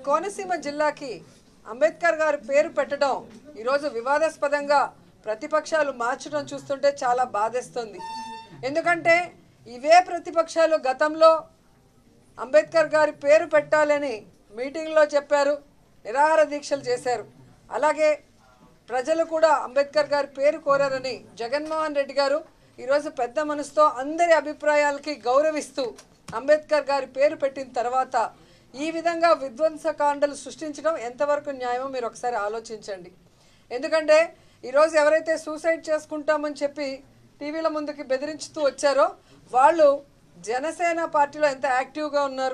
కోనసీమ జిల్లాకి అంబేద్కర్ గారి పేరు పెట్టడం ఈరోజు వివాదాస్పదంగా ప్రతిపక్షాలు మార్చడం చూస్తుంటే చాలా బాధేస్తుంది ఎందుకంటే ఇవే ప్రతిపక్షాలు గతంలో అంబేద్కర్ గారి పేరు పెట్టాలని మీటింగ్లో చెప్పారు నిరాహార దీక్షలు చేశారు అలాగే ప్రజలు కూడా అంబేద్కర్ గారి పేరు కోరారని జగన్మోహన్ రెడ్డి గారు ఈరోజు పెద్ద మనసుతో అందరి అభిప్రాయాలకి గౌరవిస్తూ అంబేద్కర్ గారి పేరు పెట్టిన తర్వాత ఈ విధంగా విధ్వంసకాండలు సృష్టించడం ఎంతవరకు న్యాయమో మీరు ఒకసారి ఆలోచించండి ఎందుకంటే ఈరోజు ఎవరైతే సూసైడ్ చేసుకుంటామని చెప్పి టీవీల ముందుకి బెదిరించుతూ వచ్చారో వాళ్ళు జనసేన పార్టీలో ఎంత యాక్టివ్గా ఉన్నారు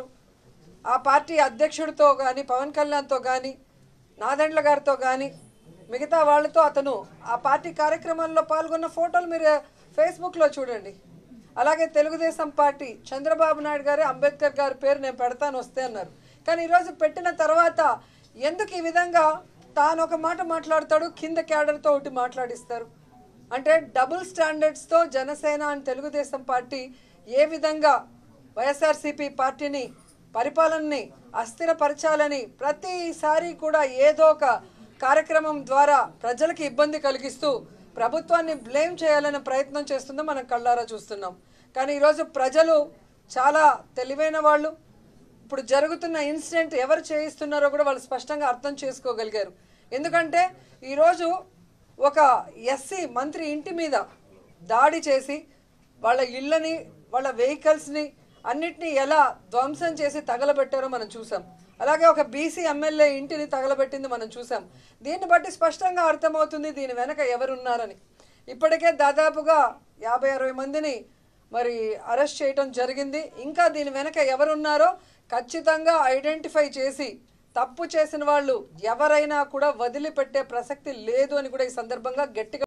ఆ పార్టీ అధ్యక్షుడితో కానీ పవన్ కళ్యాణ్తో కానీ నాదెండ్ల గారితో కానీ మిగతా వాళ్ళతో అతను ఆ పార్టీ కార్యక్రమాల్లో పాల్గొన్న ఫోటోలు మీరు ఫేస్బుక్లో చూడండి అలాగే తెలుగుదేశం పార్టీ చంద్రబాబు నాయుడు గారే అంబేద్కర్ గారి పేరు నేను పెడతాను వస్తే అన్నారు కానీ ఈరోజు పెట్టిన తర్వాత ఎందుకు ఈ విధంగా తాను ఒక మాట మాట్లాడతాడు కింద క్యాడర్తో ఒకటి మాట్లాడిస్తారు అంటే డబుల్ స్టాండర్డ్స్తో జనసేన అండ్ తెలుగుదేశం పార్టీ ఏ విధంగా వైఎస్ఆర్సీపీ పార్టీని పరిపాలనని అస్థిరపరచాలని ప్రతిసారి కూడా ఏదో ఒక కార్యక్రమం ద్వారా ప్రజలకి ఇబ్బంది కలిగిస్తూ ప్రభుత్వాన్ని బ్లేమ్ చేయాలనే ప్రయత్నం చేస్తుందో మనం కళ్ళారా చూస్తున్నాం కానీ ఈరోజు ప్రజలు చాలా తెలివైన వాళ్ళు ఇప్పుడు జరుగుతున్న ఇన్సిడెంట్ ఎవరు చేయిస్తున్నారో కూడా వాళ్ళు స్పష్టంగా అర్థం చేసుకోగలిగారు ఎందుకంటే ఈరోజు ఒక ఎస్సీ మంత్రి ఇంటి మీద దాడి చేసి వాళ్ళ ఇళ్ళని వాళ్ళ వెహికల్స్ని అన్నిటినీ ఎలా ధ్వంసం చేసి తగలబెట్టారో మనం చూసాం అలాగే ఒక బీసీ ఎమ్మెల్యే ఇంటిని తగలబెట్టింది మనం చూసాం దీన్ని బట్టి స్పష్టంగా అర్థమవుతుంది దీని వెనక ఎవరున్నారని ఇప్పటికే దాదాపుగా యాభై అరవై మందిని మరి అరెస్ట్ చేయటం జరిగింది ఇంకా దీని వెనక ఎవరున్నారో ఖచ్చితంగా ఐడెంటిఫై చేసి తప్పు చేసిన వాళ్ళు ఎవరైనా కూడా వదిలిపెట్టే ప్రసక్తి లేదు అని కూడా ఈ సందర్భంగా గట్టిగా